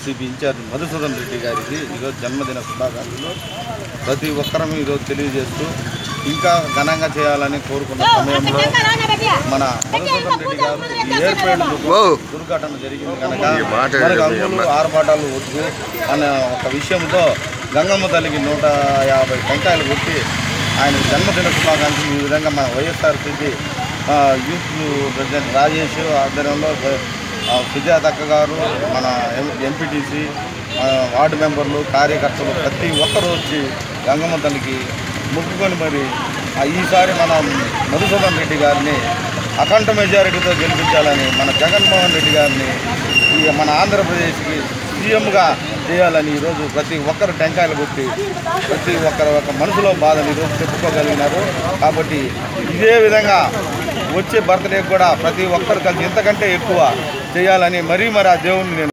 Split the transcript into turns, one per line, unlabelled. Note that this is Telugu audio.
సిపి ఇన్ఛార్జ్ మధుసూదన్ రెడ్డి గారికి ఈరోజు జన్మదిన శుభాకాంక్షలు ప్రతి ఒక్కరం ఈరోజు తెలియజేస్తూ ఇంకా ఘనంగా చేయాలని కోరుకున్న సమయంలో మన మధుసూదన్ రెడ్డి గారు ఈ ఏర్పేడు దుర్ఘటన జరిగింది కనుక మనకు అంగులు ఆర్భాటాలు వద్దు అనే ఒక విషయంతో గంగమ్మ తల్లికి నూట యాభై టెంకాయలు కొట్టి ఆయన జన్మదిన శుభాకాంక్షలు ఈ విధంగా మన వైఎస్ఆర్సీపీ ఆ, యూత్ ప్రెసిడెంట్ రాజేష్ ఆధ్వర్యంలో ఆ, సుజాతక్క గారు మన ఎంపీటీసీ వార్డు మెంబర్లు కార్యకర్తలు ప్రతి ఒక్కరు వచ్చి గంగమ్మ తల్లికి మొక్కుకొని మరి ఆ, ఈసారి మన మధుసూదన్ రెడ్డి గారిని అఖండ మెజారిటీతో గెలిపించాలని మన జగన్మోహన్ రెడ్డి గారిని ఈ మన ఆంధ్రప్రదేశ్కి సీఎంగా చేయాలని ఈరోజు ప్రతి ఒక్కరు టెంకాయలు కొట్టి ప్రతి ఒక్కరు ఒక మనసులో బాధను ఈరోజు చెప్పుకోగలిగినారు కాబట్టి ఇదే విధంగా వచ్చే బర్త్డే కూడా ప్రతి ఒక్కరు కలిసి ఇంతకంటే ఎక్కువ చేయాలని మరీ మరి ఆ దేవుణ్ణి నేను